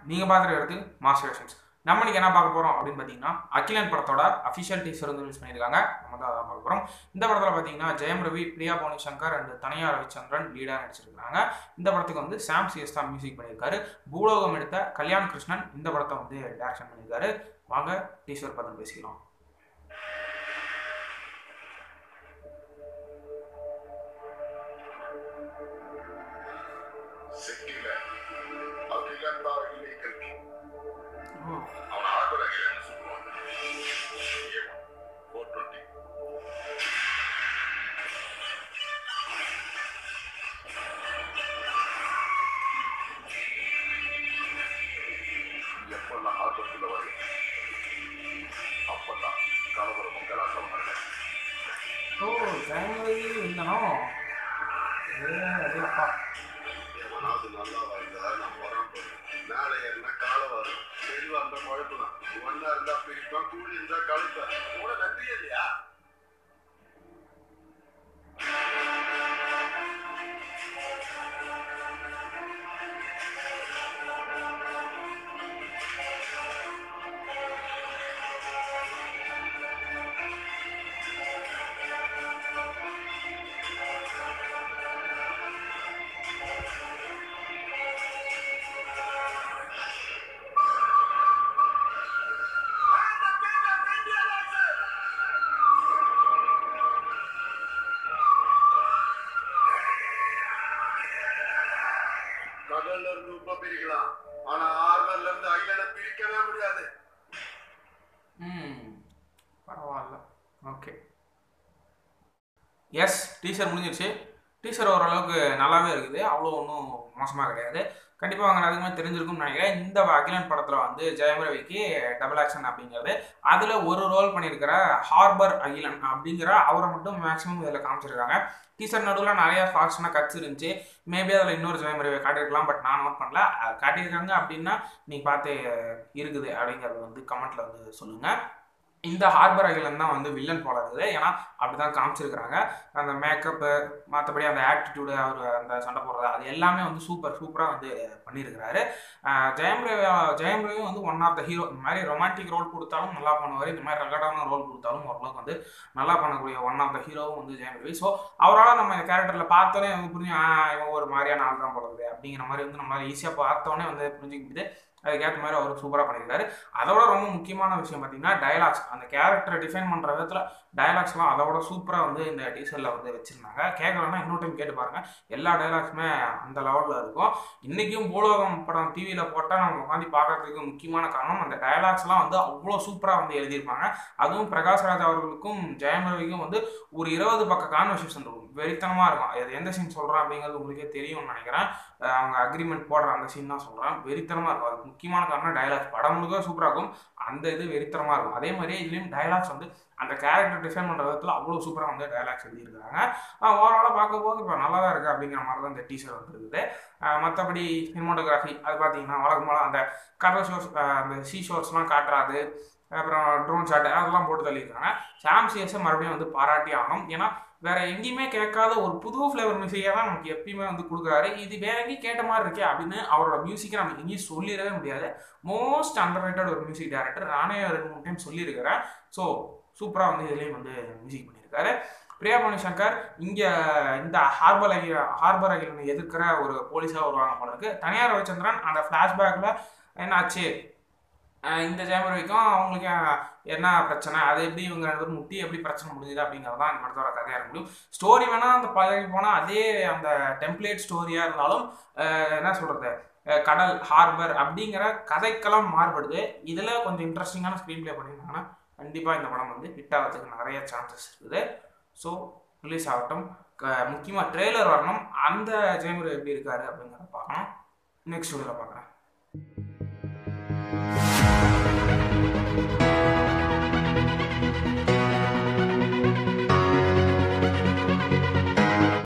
நீங்கள் பார்த்துருக்கிறது மாஸ் வேஷன்ஸ் நம்ம இன்னைக்கு என்ன பார்க்க போகிறோம் அப்படின்னு பார்த்தீங்கன்னா அகிலன் படத்தோட அஃபிஷியல் டீசர் வந்து ரிலீஸ் பண்ணியிருக்காங்க நம்ம தான் அதான் பார்க்க போகிறோம் இந்த படத்தில் பார்த்தீங்கன்னா ஜெயம் ரவி பிரியா பவானி சங்கர் அண்ட் தனியா ரவிச்சந்திரன் லீடாக நடிச்சிருக்காங்க இந்த படத்துக்கு வந்து சாம் சிஎஸ் தான் மியூசிக் பண்ணியிருக்காரு பூலோகம் எடுத்த கல்யாண் கிருஷ்ணன் இந்த படத்தை வந்து டைரக்ஷன் பண்ணியிருக்காரு வாங்க டீசர் பார்த்து பேசிக்கலாம் சிட்டில அகிலந்தா இல்லை கல்வி ஓ அவன் ஆர்டர் அகிலன்னு சொல்லுவாங்க ஏவன் ஃபோர் டுவெண்ட்டி எப்பெல்லாம் ஆர்டர்ல வரும் அப்பெல்லாம் கலவரமும் கலாசமும் நடக்கும் ஓ ஜெயம் ரவி இல்லைனோ ஏ அதே அப்பா எவனாவது நல்லா வாழ்ந்தா நான் போறான் போறேன் மேலே ஏறினா காலை வரும் தெளிவா இருந்தா குழப்பு தான் ஒன்னா இருந்தா பிரிப்பான் கூலி இருந்தா கழுப்பேன் கூட நன்றியே இல்லையா கடல்ல இருந்து உப்ப பிரிக்கலாம் ஆனா ஆர்வல்ல இருந்து ஐலனை பிரிக்கவே முடியாது ம் பரவாயில்ல ஓகே எஸ் டீசர் முடிஞ்சிருச்சு டீசர் ஓரளவுக்கு நல்லாவே இருக்குது அவ்வளோ ஒன்றும் மோசமாக கிடையாது கண்டிப்பாக அவங்க அதிகமாக தெரிஞ்சிருக்கும்னு நினைக்கிறேன் இந்த அகிலன் படத்தில் வந்து ஜெயம் ரவிக்கு டபுள் ஆக்ஷன் அப்படிங்கிறது அதில் ஒரு ரோல் பண்ணியிருக்கிற ஹார்பர் அகிலன் அப்படிங்கிற அவரை மட்டும் மேக்ஸிமம் இதில் காமிச்சிருக்காங்க டீசர் நடுவில் நிறைய ஃபாஸ்ட்னா கட்ஸ் இருந்துச்சு மேபி அதில் இன்னொரு ஜெயம் ரவி காட்டியிருக்கலாம் பட் நான் நோட் பண்ணல அது காட்டியிருக்காங்க அப்படின்னா நீங்கள் பார்த்து இருக்குது அப்படிங்கிறது வந்து கமெண்ட்டில் வந்து சொல்லுங்கள் இந்த ஹார்பர் அகிலன் தான் வந்து வில்லன் போல இருக்குது ஏன்னா அப்படி தான் காமிச்சிருக்கிறாங்க அந்த மேக்கப்பு மற்றபடி அந்த ஆட்டிடியூடு அவர் அந்த சண்டை போடுறது அது எல்லாமே வந்து சூப்பர் சூப்பராக வந்து பண்ணியிருக்கிறாரு ஆஹ் ஜெயம் ரவி ஜெயம் ரவி வந்து ஒன் ஆஃப் த ஹீரோ இந்த மாதிரி ரொமான்டிக் ரோல் கொடுத்தாலும் நல்லா பண்ணுவார் இந்த மாதிரி ரகடான ரோல் கொடுத்தாலும் ஓரளவுக்கு வந்து நல்லா பண்ணக்கூடிய ஒன் ஆஃப் த ஹீரோவும் வந்து ஜெயம் ரவி ஸோ அவரால் நம்ம இந்த கேரக்டரில் பார்த்தோன்னே வந்து புரிஞ்சு ஆ இவன் ஒரு மாதிரியான ஆள் தான் போடுறது அப்படிங்கிற மாதிரி வந்து நம்மளால் ஈஸியாக பார்த்தோன்னே வந்து புரிஞ்சுக்க முடியுது அதுக்கேற்ற மாதிரி அவர் சூப்பராக பண்ணியிருக்காரு அதோட ரொம்ப முக்கியமான விஷயம் பார்த்தீங்கன்னா டயலாக்ஸ் அந்த கேரக்டரை டிஃபைன் பண்ணுற விதத்தில் டயலாக்ஸ்லாம் அதோட சூப்பராக வந்து இந்த டீசரில் வந்து வச்சுருந்தாங்க கேட்கலன்னா இன்னொரு டைம் கேட்டு பாருங்கள் எல்லா டயலாக்ஸுமே அந்த லெவலில் இருக்கும் இன்றைக்கும் பூலோகம் படம் டிவியில் போட்டால் நம்ம உட்காந்து பார்க்கறதுக்கு முக்கியமான காரணம் அந்த டயலாக்ஸ்லாம் வந்து அவ்வளோ சூப்பராக வந்து எழுதியிருப்பாங்க அதுவும் பிரகாஷ்ராஜ் அவர்களுக்கும் ஜெயம் ரவிக்கும் வந்து ஒரு இருபது பக்க கான்வர்சேஷன் இருக்கும் வெறித்தனமாக இருக்கும் அது எந்த சீன் சொல்கிறேன் அப்படிங்கிறது உங்களுக்கே தெரியும்னு நினைக்கிறேன் அஹ் அவங்க அக்ரிமெண்ட் போடுற அந்த சீன் தான் சொல்கிறேன் வெறித்தனமாக இருக்கும் அதுக்கு முக்கியமான காரணம் டயலாக்ஸ் படம் முழுக்க சூப்பராக இருக்கும் அந்த இது வெறித்தனமாக இருக்கும் அதே மாதிரியே இதுலேயும் டயலாக்ஸ் வந்து அந்த கேரக்டர் டிஃபைன் பண்ணுற விதத்தில் அவ்வளோ சூப்பராக வந்து டயலாக்ஸ் எழுதியிருக்காங்க ஓவராலாக பார்க்கும்போது இப்போ நல்லா தான் இருக்குது அப்படிங்கிற மாதிரி தான் இந்த டீசர் வந்துருக்குது மற்றபடி சினிமோட்டோகிராஃபி அது பார்த்தீங்கன்னா வழக்கமாக அந்த கடல் ஷோர்ஸ் அந்த சீ ஷோர்ஸ்லாம் காட்டுறாது அப்புறம் ட்ரோன் ஷாட் அதெல்லாம் போட்டு தள்ளியிருக்காங்க சாம் சிஎஸை மறுபடியும் வந்து பாராட்டி ஆகணும் ஏன்னா வேற எங்கேயுமே கேட்காத ஒரு புது ஃப்ளேவர் மியூசிக்கை தான் நமக்கு எப்பயுமே வந்து கொடுக்குறாரு இது வேற எங்கேயும் கேட்ட மாதிரி இருக்கே அப்படின்னு அவரோட மியூசிக்கை நம்ம எங்கேயும் சொல்லிடவே முடியாது மோஸ்ட் அண்டர் ஒரு மியூசிக் டைரக்டர் நானே ரெண்டு மூணு டைம் சொல்லியிருக்கிறேன் ஸோ சூப்பராக வந்து இதுலேயும் வந்து மியூசிக் பண்ணியிருக்காரு பிரியா பவானி சங்கர் இங்கே இந்த ஹார்பர் அகி ஹார்பர் அகிலனை எதிர்க்கிற ஒரு போலீஸாக வருவாங்க போல இருக்கு தனியார் ரவிச்சந்திரன் அந்த ஃப்ளாஷ்பேக்கில் என்னாச்சு அஹ் இந்த ஜெயம் ரவிக்கும் அவங்களுக்கு என்ன பிரச்சனை அது எப்படி இவங்க ரெண்டு பேரும் முட்டி எப்படி பிரச்சனை முடிஞ்சுது அப்படிங்கிறது தான் இந்த படத்தோட கதையாக இருக்க முடியும் ஸ்டோரி வேணால் அந்த பழகி போனால் அதே அந்த டெம்ப்ளேட் ஸ்டோரியாக இருந்தாலும் அஹ் என்ன சொல்கிறது கடல் ஹார்பர் அப்படிங்கிற கதைக்களம் மாறுபடுது இதில் கொஞ்சம் இன்ட்ரெஸ்டிங்கான ஸ்க்ரீன் ப்ளே பண்ணியிருந்தாங்கன்னா கண்டிப்பாக இந்த படம் வந்து ஹிட் ஆகிறதுக்கு நிறைய சான்சஸ் இருக்குது ஸோ ரிலீஸ் ஆகட்டும் முக்கியமாக ட்ரெய்லர் வரணும் அந்த ஜெயமுறை எப்படி இருக்காரு அப்படிங்கிறத பார்க்கணும் நெக்ஸ்ட் வீடியோவில் பார்க்குறேன்